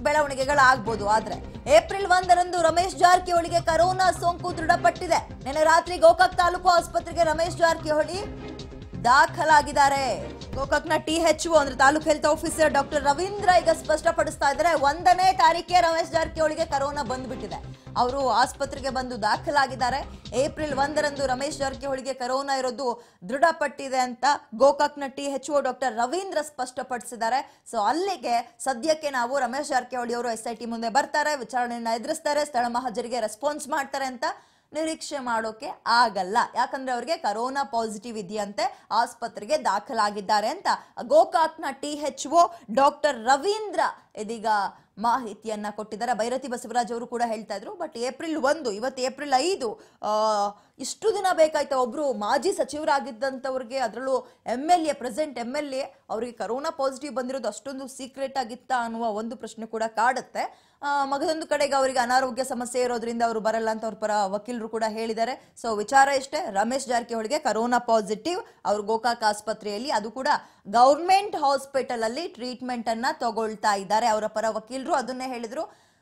ಬೆಳವಣಿಗೆಗಳಾಗ್ಬೋದು ಆದ್ರೆ ಏಪ್ರಿಲ್ ಒಂದರಂದು ರಮೇಶ್ ಜಾರಕಿಹೊಳಿಗೆ ಕರೋನಾ ಸೋಂಕು ದೃಢಪಟ್ಟಿದೆ ನಿನ್ನೆ ರಾತ್ರಿ ಗೋಕಾಕ್ ತಾಲೂಕು ಆಸ್ಪತ್ರೆಗೆ ರಮೇಶ್ ಜಾರಕಿಹೊಳಿ ದಾಖಲಾಗಿದ್ದಾರೆ ಗೋಕಾಕ್ನ ಟಿ ಎಚ್ ಅಂದ್ರೆ taluk health officer doctor Ravindra ಈಗ ಸ್ಪಷ್ಟಪಡಿಸ್ತಾ ಇದ್ದಾರೆ ಒಂದನೇ ತಾರೀಕೆ ರಮೇಶ್ ಜಾರಕಿಹೊಳಿಗೆ ಕರೋನಾ ಬಂದ್ಬಿಟ್ಟಿದೆ ಅವರು ಆಸ್ಪತ್ರೆಗೆ ಬಂದು ದಾಖಲಾಗಿದ್ದಾರೆ ಏಪ್ರಿಲ್ ಒಂದರಂದು ರಮೇಶ್ ಜಾರಕಿಹೊಳಿಗೆ ಕರೋನಾ ಇರೋದು ದೃಢಪಟ್ಟಿದೆ ಅಂತ ಗೋಕಾಕ್ನ T H O doctor Ravindra ಸ್ಪಷ್ಟಪಡಿಸಿದ್ದಾರೆ ಸೊ ಅಲ್ಲಿಗೆ ಸದ್ಯಕ್ಕೆ ನಾವು ರಮೇಶ್ ಜಾರಕಿಹೊಳಿ ಅವರು ಎಸ್ ಐ ಟಿ ಮುಂದೆ ಬರ್ತಾರೆ ವಿಚಾರಣೆಯನ್ನ ಎದುರಿಸ್ತಾರೆ ಸ್ಥಳ ಮಹಾಜರಿಗೆ ರೆಸ್ಪಾನ್ಸ್ ಮಾಡ್ತಾರೆ ಅಂತ ನಿರೀಕ್ಷೆ ಮಾಡೋಕೆ ಆಗಲ್ಲ ಯಾಕಂದ್ರೆ ಅವರಿಗೆ ಕರೋನಾ ಪಾಸಿಟಿವ್ ಇದೆಯಂತೆ ಆಸ್ಪತ್ರೆಗೆ ದಾಖಲಾಗಿದ್ದಾರೆ ಅಂತ ಗೋಕಾಕ್ನ T H O doctor Ravindra ಇದೀಗ ಮಾಹಿತಿಯನ್ನ ಕೊಟ್ಟಿದ್ದಾರೆ ಭೈರತಿ ಬಸವರಾಜ್ ಅವರು ಕೂಡ ಹೇಳ್ತಾ ಇದ್ರು ಬಟ್ ಏಪ್ರಿಲ್ ಒಂದು ಇವತ್ತು ಏಪ್ರಿಲ್ ಐದು ಆ, ಇಷ್ಟು ದಿನ ಬೇಕಾಯ್ತಾ ಒಬ್ರು ಮಾಜಿ ಸಚಿವರಾಗಿದ್ದಂಥವ್ರಿಗೆ ಅದರಲ್ಲೂ M L A present M L A ಅವರಿಗೆ ಕರೋನಾ ಪಾಸಿಟಿವ್ ಬಂದಿರೋದು ಅಷ್ಟೊಂದು ಸೀಕ್ರೆಟ್ ಆಗಿತ್ತಾ ಅನ್ನುವ ಒಂದು ಪ್ರಶ್ನೆ ಕೂಡ ಕಾಡುತ್ತೆ ಆ, ಮಗದೊಂದು ಕಡೆಗೆ ಅವರಿಗೆ ಅನಾರೋಗ್ಯ ಸಮಸ್ಯೆ ಇರೋದ್ರಿಂದ ಅವರು ಬರಲ್ಲ ಅಂತ ಅವ್ರ ಪರ ವಕೀಲರು ಕೂಡ ಹೇಳಿದ್ದಾರೆ ಸೊ ವಿಚಾರ ಇಷ್ಟೇ ರಮೇಶ್ ಜಾರಕಿಹೊಳಿಗೆ ಕರೋನಾ ಪಾಸಿಟಿವ್ ಅವರು ಗೋಕಾಕ್ ಆಸ್ಪತ್ರೆಯಲ್ಲಿ ಅದು ಕೂಡ ಗೌರ್ಮೆಂಟ್ ಹಾಸ್ಪಿಟಲ್ ಅಲ್ಲಿ ಟ್ರೀಟ್ಮೆಂಟ್ ಅನ್ನ ತಗೊಳ್ತಾ ಇದ್ದಾರೆ ಅವರ ಪರ ವಕೀಲರು ಅದನ್ನೇ ಹೇಳಿದ್ರು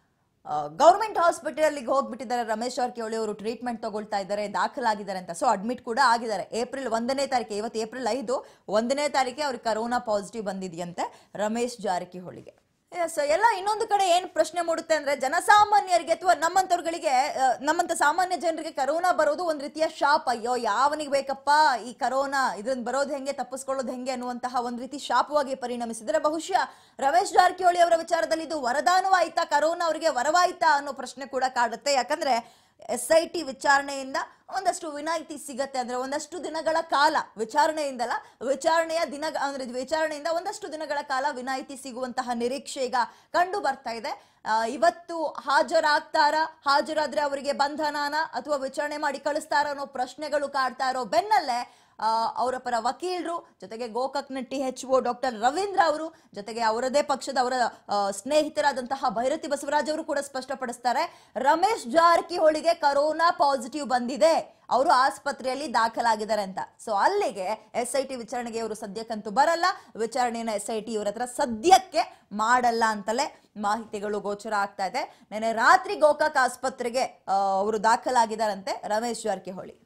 ಗೌರ್ಮೆಂಟ್ ಹಾಸ್ಪಿಟಲ್ಗೆ ಹೋಗ್ಬಿಟ್ಟಿದ್ದಾರೆ ರಮೇಶ್ ಜಾರಕಿಹೊಳಿ ಅವರು ಟ್ರೀಟ್ಮೆಂಟ್ ತಗೊಳ್ತಾ ಇದ್ದಾರೆ ದಾಖಲಾಗಿದ್ದಾರೆ ಅಂತ ಸೊ ಅಡ್ಮಿಟ್ ಕೂಡ ಆಗಿದ್ದಾರೆ ಏಪ್ರಿಲ್ ಒಂದನೇ ತಾರೀಕು ಇವತ್ತು ಏಪ್ರಿಲ್ ಐದು ಒಂದನೇ ತಾರೀಕೆ ಅವ್ರಿಗೆ ಕರೋನಾ ಪಾಸಿಟಿವ್ ಬಂದಿದೆಯಂತೆ ರಮೇಶ್ ಜಾರಕಿಹೊಳಿಗೆ ಎಸ್ ಎಲ್ಲ ಇನ್ನೊಂದು ಕಡೆ ಏನ್ ಪ್ರಶ್ನೆ ಮೂಡುತ್ತೆ ಅಂದ್ರೆ ಜನಸಾಮಾನ್ಯರಿಗೆ ಅಥವಾ ನಮ್ಮಂತವ್ರುಗಳಿಗೆ ಆ, ನಮ್ಮಂತ ಸಾಮಾನ್ಯ ಜನರಿಗೆ ಕರೋನಾ ಬರೋದು ಒಂದ್ ರೀತಿಯ ಶಾಪ್ ಅಯ್ಯೋ ಯಾವನಿಗೆ ಬೇಕಪ್ಪ ಈ ಕರೋನಾ ಇದ್ರಿಂದ ಬರೋದು ಹೆಂಗೆ ತಪ್ಪಿಸ್ಕೊಳ್ಳೋದು ಹೆಂಗೆ ಅನ್ನುವಂತಹ ಒಂದ್ ರೀತಿ ಶಾಪವಾಗಿ ಪರಿಣಮಿಸಿದ್ರೆ ಬಹುಶಃ ರಮೇಶ್ ಜಾರಕಿಹೊಳಿ ಅವರ ವಿಚಾರದಲ್ಲಿ ಇದು ವರದಾನವಾಯ್ತಾ ಕರೋನಾ ಅವರಿಗೆ ವರವಾಯ್ತಾ ಅನ್ನೋ ಪ್ರಶ್ನೆ ಕೂಡ ಕಾಡುತ್ತೆ ಯಾಕಂದ್ರೆ ಎಸ್ ಐ ಟಿ ವಿಚಾರಣೆಯಿಂದ ಒಂದಷ್ಟು ವಿನಾಯಿತಿ ಸಿಗತ್ತೆ ಅಂದ್ರೆ ಒಂದಷ್ಟು ದಿನಗಳ ಕಾಲ ವಿಚಾರಣೆಯಿಂದಲ್ಲ ವಿಚಾರಣೆಯ ದಿನ ಅಂದ್ರೆ ವಿಚಾರಣೆಯಿಂದ ಒಂದಷ್ಟು ದಿನಗಳ ಕಾಲ ವಿನಾಯಿತಿ ಸಿಗುವಂತಹ ನಿರೀಕ್ಷೆ ಈಗ ಕಂಡು ಬರ್ತಾ ಇದೆ ಆ, ಇವತ್ತು ಹಾಜರಾಗ್ತಾರ ಹಾಜರಾದ್ರೆ ಅವರಿಗೆ ಬಂಧನಾನ ಅಥವಾ ವಿಚಾರಣೆ ಮಾಡಿ ಕಳಿಸ್ತಾರ ಅನ್ನೋ ಪ್ರಶ್ನೆಗಳು ಕಾಡ್ತಾ ಇರೋ ಬೆನ್ನಲ್ಲೇ ಆ, ಅವರ ಪರ ವಕೀಲರು ಜೊತೆಗೆ ಗೋಕಾಕ್ನ T H O doctor Ravindra ಅವರು ಜೊತೆಗೆ ಅವರದೇ ಪಕ್ಷದ ಅವರ ಆ, ಸ್ನೇಹಿತರಾದಂತಹ ಭೈರತಿ ಬಸವರಾಜ್ ಅವರು ಕೂಡ ಸ್ಪಷ್ಟಪಡಿಸ್ತಾರೆ ರಮೇಶ್ ಜಾರಕಿಹೊಳಿಗೆ ಕರೋನಾ ಪಾಸಿಟಿವ್ ಬಂದಿದೆ ಅವರು ಆಸ್ಪತ್ರೆಯಲ್ಲಿ ದಾಖಲಾಗಿದ್ದಾರೆ ಅಂತ ಸೊ ಅಲ್ಲಿಗೆ ಎಸ್ ಐ ಟಿ ವಿಚಾರಣೆಗೆ ಇವರು ಸದ್ಯಕ್ಕಂತೂ ಬರಲ್ಲ ವಿಚಾರಣೆಯನ್ನ ಎಸ್ ಐ ಟಿ ಇವ್ರ ಹತ್ರ ಸದ್ಯಕ್ಕೆ ಮಾಡಲ್ಲ ಅಂತಲೇ ಮಾಹಿತಿಗಳು ಗೋಚರ ಆಗ್ತಾ ಇದೆ ನೆನೆ ರಾತ್ರಿ ಗೋಕಾಕ್ ಆಸ್ಪತ್ರೆಗೆ ಆ, ಅವರು ದಾಖಲಾಗಿದ್ದಾರಂತೆ ರಮೇಶ್ ಜಾರಕಿಹೊಳಿ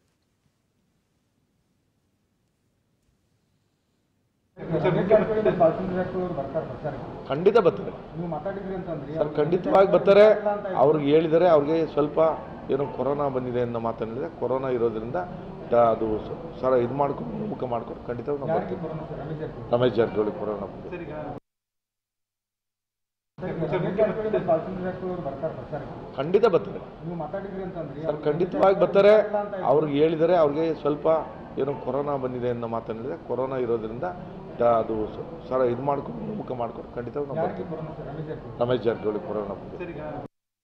ಖಂಡಿತ ಬರ್ತಾರೆ ನೀವು ಮಾತಾಡಿದ್ರಿ ಅಂತಂದ್ರಿ ಸರ್ ಖಂಡಿತವಾಗಿ ಬರ್ತಾರೆ ಅವ್ರಿಗೆ ಹೇಳಿದರೆ ಅವ್ರಿಗೆ ಸ್ವಲ್ಪ ಏನೋ ಕೊರೋನಾ ಬಂದಿದೆ ಅನ್ನೋ ಮಾತನಾಡಿದ್ರೆ ಕೊರೋನಾ ಇರೋದ್ರಿಂದ ಟ- ಅದು ಸ- ಸರ್ ಇದು ಮಾಡ್ಕೊಂಡು ಮುಖ ಮಾಡ್ಕೊಂಡು ಖಂಡಿತವಾಗಿ ನಾವು ಬರ್ತೀವಿ corona sir Ramesh Jarkiholi Ramesh Jarkiholi corona ಬಂದಿದೆ ಸರ್, ರಮೇಶ್ ಜಾರಕಿಹೊಳಿ ಬಾಲಚಂದ್ರ ಜಾರಕಿಹೊಳಿ ಅವ್ರು ಬರ್ತಾರೆ ಬರ್ತಾರೆ ಖಂಡಿತ ಬರ್ತಾರೆ ನೀವು ಮಾತಾಡಿದ್ರಿ ಅಂತಂದ್ರಿ ಸರ್ ಖಂಡಿತವಾಗಿ ಬರ್ತಾರೆ ಅವ್ರಿಗೆ ಹೇಳಿದರೆ ಅವ್ರಿಗೆ ಸ್ವಲ್ಪ ಏನೋ ಕೊರೋನಾ ಬಂದಿದೆ ಅನ್ನೋ ಮಾತನಾಡಿದ್ರೆ ಕೊರೋನಾ ಇರೋದ್ರಿಂದ ಟ- ಅದು ಸ- ಸರ್ ಇದು ಮಾಡ್ಕೊಂಡು ಮುಖ ಮಾಡ್ಕೊಂಡು ಖಂಡಿತವಾಗಿ ನಾವು ಯಾರಿಗೆ ಬರ್ತೀವಿ corona sir Ramesh Jarkiholi Ramesh Jarkiholi corona ಬಂದಿದೆ ಸರ್, ಈಗ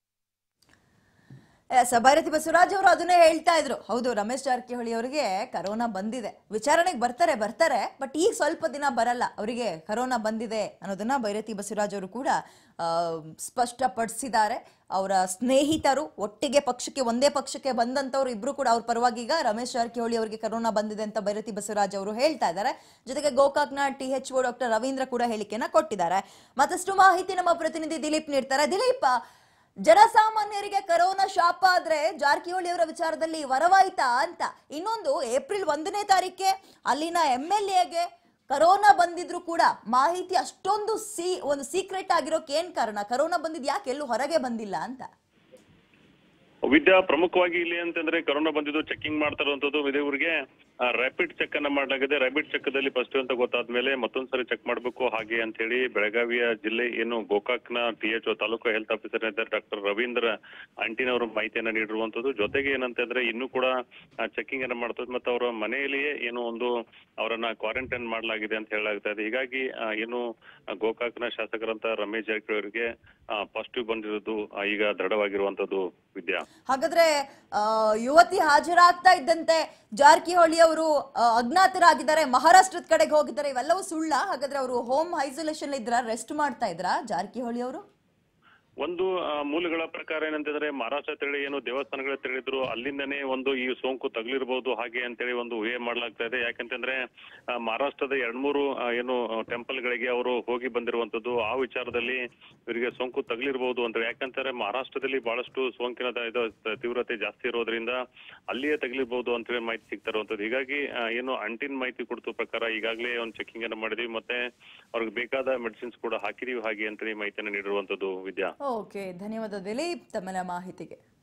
ಎಸ್ ಭೈರತಿ ಬಸವರಾಜ್ ಅವರು ಅದನ್ನೇ ಹೇಳ್ತಾ ಇದ್ರು ಹೌದು ರಮೇಶ್ ಜಾರಕಿಹೊಳಿ ಅವರಿಗೆ ಕರೋನಾ ಬಂದಿದೆ ವಿಚಾರಣೆಗೆ ಬರ್ತಾರೆ ಬರ್ತಾರೆ ಬಟ್ ಈಗ ಸ್ವಲ್ಪ ದಿನ ಬರಲ್ಲ ಅವರಿಗೆ ಕರೋನಾ ಬಂದಿದೆ ಅನ್ನೋದನ್ನ ಭೈರತಿ ಬಸವರಾಜ್ ಅವರು ಕೂಡ ಆ, ಸ್ಪಷ್ಟಪಡಿಸಿದ್ದಾರೆ ಅವರ ಸ್ನೇಹಿತರು ಒಟ್ಟಿಗೆ ಪಕ್ಷಕ್ಕೆ ಒಂದೇ ಪಕ್ಷಕ್ಕೆ ಬಂದಂತವ್ರು ಇಬ್ರು ಕೂಡ ಅವ್ರ ಪರವಾಗಿ ಈಗ ರಮೇಶ್ ಜಾರಕಿಹೊಳಿ ಅವರಿಗೆ ಕರೋನಾ ಬಂದಿದೆ ಅಂತ ಭೈರತಿ ಬಸವರಾಜ್ ಅವರು ಹೇಳ್ತಾ ಇದ್ದಾರೆ ಜೊತೆಗೆ ಗೋಕಾಕ್ನ T H O doctor Ravindra ಕೂಡ ಹೇಳಿಕೆಯನ್ನ ಕೊಟ್ಟಿದ್ದಾರೆ ಮತ್ತಷ್ಟು ಮಾಹಿತಿ ನಮ್ಮ ಪ್ರತಿನಿಧಿ ದಿಲೀಪ್ ನೀಡ್ತಾರೆ ದಿಲೀಪ್ ಜನಸಾಮಾನ್ಯರಿಗೆ ಕರೋನಾ ಶಾಪ ಆದ್ರೆ ಜಾರಕಿಹೊಳಿ ಅವರ ವಿಚಾರದಲ್ಲಿ ವರವಾಯ್ತಾ ಅಂತ ಇನ್ನೊಂದು ಏಪ್ರಿಲ್ ಒಂದನೇ ತಾರೀಕೆ ಅಲ್ಲಿನ ಎಂ ಎಲ್ ಎಗೆ ಕರೋನಾ ಬಂದಿದ್ರು ಕೂಡ ಮಾಹಿತಿ ಅಷ್ಟೊಂದು ಸಿ ಒಂದು ಸೀಕ್ರೆಟ್ ಆಗಿರೋಕೆ ಏನ್ ಕಾರಣ ಕರೋನಾ ಬಂದಿದ್ ಯಾಕೆ ಎಲ್ಲೂ ಹೊರಗೆ ಬಂದಿಲ್ಲ ಅಂತ ವಿದ್ಯಾ ಪ್ರಮುಖವಾಗಿ ಇಲ್ಲಿ ಅಂತಂದ್ರೆ ಕರೋನಾ ಬಂದಿದ್ದು ಚೆಕಿಂಗ್ ಮಾಡ್ತಾ ಇರುವಂತದ್ದು ಇದೇವ್ರಿಗೆ ರ್ಯಾಪಿಡ್ ಚೆಕ್ ಅನ್ನ ಮಾಡಲಾಗಿದೆ ರ್ಯಾಪಿಡ್ ಚೆಕ್ ದಲ್ಲಿ ಫಸ್ಟ್ ಅಂತ ಗೊತ್ತಾದ್ಮೇಲೆ ಮತ್ತೊಂದ್ಸರಿ ಚೆಕ್ ಮಾಡಬೇಕು ಹಾಗೆ ಅಂತ ಹೇಳಿ ಬೆಳಗಾವಿಯ ಜಿಲ್ಲೆ ಏನು ಗೋಕಾಕ್ನ T H taluk health officer ಇದ್ದಾರೆ ಡಾಕ್ಟರ್ ರವೀಂದ್ರ ಅಂಟಿನವರು ಮಾಹಿತಿಯನ್ನ ನೀಡಿರುವಂತದ್ದು ಜೊತೆಗೆ ಏನಂತಂದ್ರೆ ಇನ್ನೂ ಕೂಡ ಚೆಕಿಂಗ್ ಅನ್ನ ಮಾಡ್ತದೆ ಮತ್ತೆ ಅವರ ಮನೆಯಲ್ಲಿಯೇ ಏನು ಒಂದು ಅವರನ್ನ ಕ್ವಾರಂಟೈನ್ ಮಾಡಲಾಗಿದೆ ಅಂತ ಹೇಳಲಾಗ್ತಾ ಇದೆ ಹೀಗಾಗಿ ಆ, ಏನು ಆ, ಗೋಕಾಕ್ನ ಶಾಸಕರಂತ ರಮೇಶ್ ಜಾರಕಿಹೊಳಿ ಅವರಿಗೆ ಪಾಸಿಟಿವ್ ಬಂದಿರೋದು ಆ, ಈಗ ದೃಢವಾಗಿರುವಂತದ್ದು ವಿದ್ಯಾ ಹಾಗಾದ್ರೆ ಆ, ಯುವತಿ ಹಾಜರಾಗ್ತಾ ಇದ್ದಂತೆ ಜಾರಕಿಹೊಳಿ ಅವರು ಅಜ್ಞಾತರಾಗಿದ್ದಾರೆ ಮಹಾರಾಷ್ಟ್ರದ ಕಡೆಗೆ ಹೋಗಿದ್ದಾರೆ ಇವೆಲ್ಲವೂ ಸುಳ್ಳ ಹಾಗಾದ್ರೆ ಅವರು ಹೋಮ್ ಐಸೋಲೇಷನ್ ಇದ್ರ ರೆಸ್ಟ್ ಮಾಡ್ತಾ ಇದ್ರಾ ಜಾರಕಿಹೊಳಿ ಅವರು ಒಂದು ಆ, ಮೂಲಗಳ ಪ್ರಕಾರ ಏನಂತಂದ್ರೆ ಮಹಾರಾಷ್ಟ್ರ ತೆರಳಿ ಏನು ದೇವಸ್ಥಾನಗಳ ತೆರಳಿದ್ರು ಅಲ್ಲಿಂದನೇ ಒಂದು ಈ ಸೋಂಕು ತಗುಲಿರ್ಬೋದು ಹಾಗೆ ಅಂತೇಳಿ ಒಂದು ಊಹೆ ಮಾಡ್ಲಾಗ್ತಾ ಇದೆ ಯಾಕಂತಂದ್ರೆ ಆ, ಮಹಾರಾಷ್ಟ್ರದ ಎರಡ್ ಮೂರು ಆ, ಏನು ಟೆಂಪಲ್ ಗಳಿಗೆ ಅವರು ಹೋಗಿ ಬಂದಿರುವಂತದ್ದು ಆ ವಿಚಾರದಲ್ಲಿ ಇವರಿಗೆ ಸೋಂಕು ತಗುಲಿರ್ಬೋದು ಅಂತ ಯಾಕಂತಾರೆ ಮಹಾರಾಷ್ಟ್ರದಲ್ಲಿ ಬಹಳಷ್ಟು ಸೋಂಕಿನ ದ- ಇದು ತೀವ್ರತೆ ಜಾಸ್ತಿ ಇರೋದ್ರಿಂದ ಅಲ್ಲಿಯೇ ತಗಲಿರ್ಬೋದು ಅಂತ ಹೇಳಿ ಮಾಹಿತಿ ಸಿಗ್ತಾ ಇರುವಂತದ್ದು ಹೀಗಾಗಿ ಆ, ಏನು ಅಂಟಿನ ಮಾಹಿತಿ ಕೊಡ್ತು ಪ್ರಕಾರ ಈಗಾಗಲೇ ಒಂದು ಚೆಕಿಂಗ್ ಅನ್ನು ಮಾಡಿದ್ವಿ ಮತ್ತೆ ಅವ್ರಿಗೆ ಬೇಕಾದ ಮೆಡಿಸಿನ್ಸ್ ಕೂಡ ಹಾಕಿದೀವಿ ಹಾಗೆ ಅಂತೇಳಿ ಮಾಹಿತಿಯನ್ನು ನೀಡಿರುವಂತದ್ದು ವಿದ್ಯಾ ಓಕೆ ಧನ್ಯವಾದ ದಿಲೀಪ್ ತಮ್ಮೆಲ್ಲ ಮಾಹಿತಿಗೆ